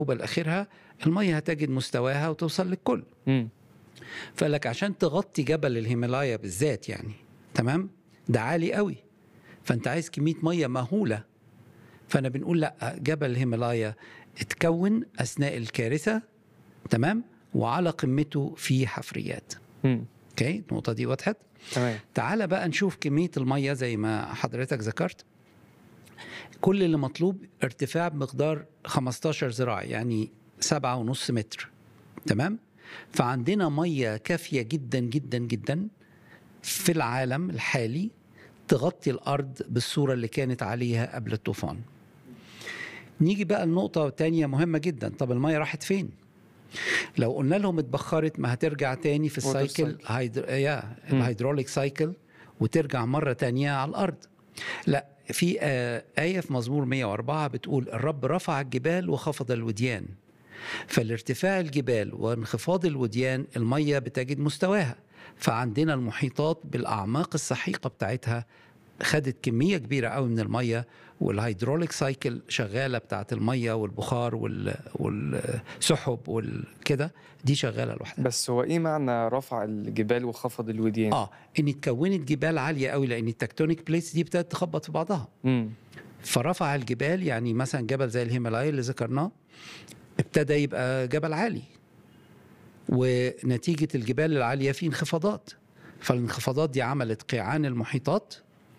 لاخرها الميه هتجد مستواها وتوصل للكل مم. فقال لك عشان تغطي جبل الهيمالايا بالذات يعني تمام ده عالي قوي فانت عايز كميه ميه مهوله فانا بنقول لا جبل الهيمالايا اتكون اثناء الكارثه تمام وعلى قمته في حفريات مم. اوكي النقطه دي وضحت تمام تعال بقى نشوف كميه الميه زي ما حضرتك ذكرت كل اللي مطلوب ارتفاع بمقدار 15 ذراع يعني سبعة ونص متر تمام فعندنا مية كافية جدا جدا جدا في العالم الحالي تغطي الأرض بالصورة اللي كانت عليها قبل الطوفان نيجي بقى لنقطة تانية مهمة جدا طب المية راحت فين لو قلنا لهم اتبخرت ما هترجع تاني في Water السايكل cycle. هيدر... يا الهيدروليك سايكل وترجع مرة تانية على الأرض لا في آه، آية في مزمور 104 بتقول الرب رفع الجبال وخفض الوديان فالارتفاع الجبال وانخفاض الوديان المية بتجد مستواها فعندنا المحيطات بالأعماق السحيقة بتاعتها خدت كمية كبيرة قوي من المية والهيدروليك سايكل شغالة بتاعت المية والبخار وال... والسحب والكده دي شغالة لوحدها بس هو ايه معنى رفع الجبال وخفض الوديان؟ اه ان اتكونت جبال عالية قوي لان التكتونيك بليتس دي ابتدت تخبط في بعضها مم. فرفع الجبال يعني مثلا جبل زي الهيمالايا اللي ذكرناه ابتدى يبقى جبل عالي ونتيجة الجبال العالية في انخفاضات فالانخفاضات دي عملت قيعان المحيطات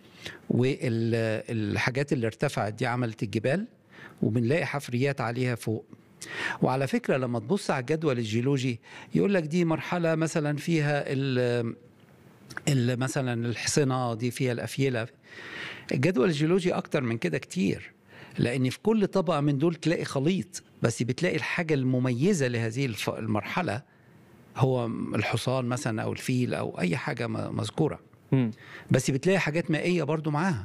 والحاجات اللي ارتفعت دي عملت الجبال وبنلاقي حفريات عليها فوق وعلى فكرة لما تبص على الجدول الجيولوجي يقول لك دي مرحلة مثلا فيها ال ال- مثلا الحصنة دي فيها الأفيلة الجدول الجيولوجي أكتر من كده كتير لأن في كل طبقة من دول تلاقي خليط بس بتلاقي الحاجة المميزة لهذه الف- المرحلة هو الحصان مثلا أو الفيل أو أي حاجة م- مذكورة مم. بس بتلاقي حاجات مائية برضو معاها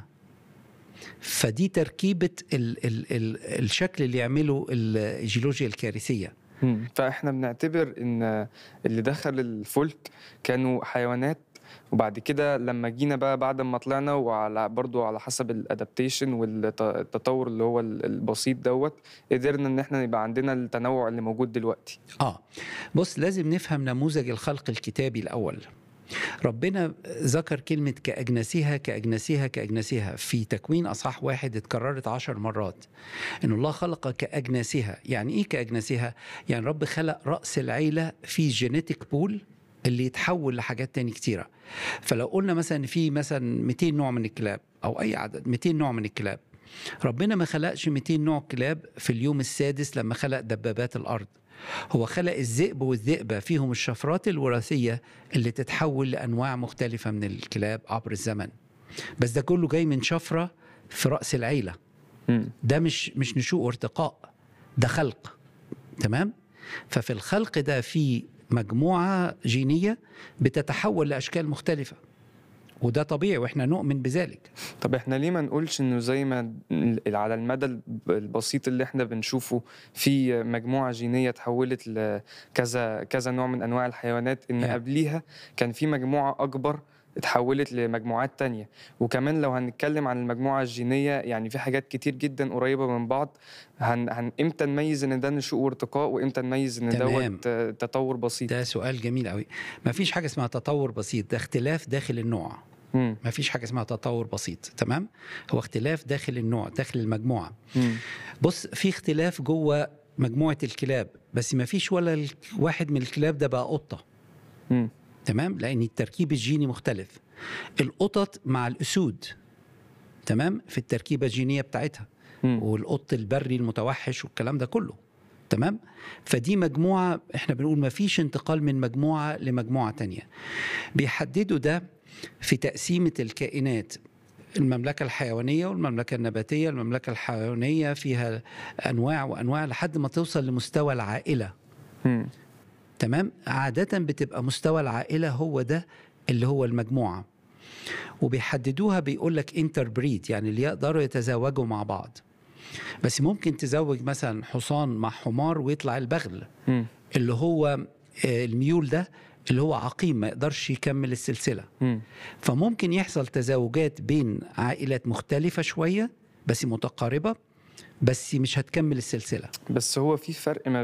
فدي تركيبة ال ال ال الشكل اللي يعمله الجيولوجيا الكارثية مم. فاحنا بنعتبر ان اللي دخل الفلك كانوا حيوانات وبعد كده لما جينا بقى بعد ما طلعنا وعلى برضو على حسب الادابتيشن والتطور اللي هو ال- البسيط دوت قدرنا ان احنا يبقى عندنا التنوع اللي موجود دلوقتي آه بص لازم نفهم نموذج الخلق الكتابي الأول ربنا ذكر كلمة كأجناسها كأجناسها كأجناسها في تكوين أصحاح واحد اتكررت عشر مرات إن الله خلق كأجناسها يعني إيه كأجناسها؟ يعني رب خلق رأس العيلة في جينيتيك بول اللي يتحول لحاجات تاني كتيرة فلو قلنا مثلا في مثلا 200 نوع من الكلاب أو أي عدد 200 نوع من الكلاب ربنا ما خلقش 200 نوع كلاب في اليوم السادس لما خلق دبابات الأرض هو خلق الذئب والذئبة فيهم الشفرات الوراثية اللي تتحول لأنواع مختلفة من الكلاب عبر الزمن بس ده كله جاي من شفرة في رأس العيلة مم. ده مش مش نشوء وارتقاء ده خلق تمام ففي الخلق ده في مجموعة جينية بتتحول لأشكال مختلفة وده طبيعي واحنا نؤمن بذلك طب احنا ليه ما نقولش انه زي ما ال- على المدى الب- البسيط اللي احنا بنشوفه في مجموعة جينية تحولت لكذا كذا نوع من انواع الحيوانات ان Yeah. قبليها كان في مجموعة اكبر اتحولت لمجموعات تانية وكمان لو هنتكلم عن المجموعة الجينية يعني في حاجات كتير جدا قريبة من بعض هن, هن امتى نميز ان ده نشوء وارتقاء وامتى نميز ان تمام. دوت آه، تطور بسيط ده سؤال جميل قوي ما فيش حاجة اسمها تطور بسيط ده اختلاف داخل النوع مم. ما فيش حاجة اسمها تطور بسيط تمام هو اختلاف داخل النوع داخل المجموعة مم. بص في اختلاف جوه مجموعة الكلاب بس ما فيش ولا ال- واحد من الكلاب ده بقى قطة مم. تمام لأن التركيب الجيني مختلف القطط مع الأسود تمام في التركيبة الجينية بتاعتها مم. والقط البري المتوحش والكلام ده كله تمام فدي مجموعة احنا بنقول ما فيش انتقال من مجموعة لمجموعة تانية بيحددوا ده في تقسيمة الكائنات المملكة الحيوانية والمملكة النباتية المملكة الحيوانية فيها أنواع وأنواع لحد ما توصل لمستوى العائلة مم. تمام عادة بتبقى مستوى العائلة هو ده اللي هو المجموعة وبيحددوها بيقول لك انتر بريد يعني اللي يقدروا يتزاوجوا مع بعض بس ممكن تزوج مثلا حصان مع حمار ويطلع البغل مم. اللي هو آه، الميول ده اللي هو عقيم ما يقدرش يكمل السلسلة مم. فممكن يحصل تزاوجات بين عائلات مختلفة شوية بس متقاربة بس مش هتكمل السلسله بس هو في فرق ما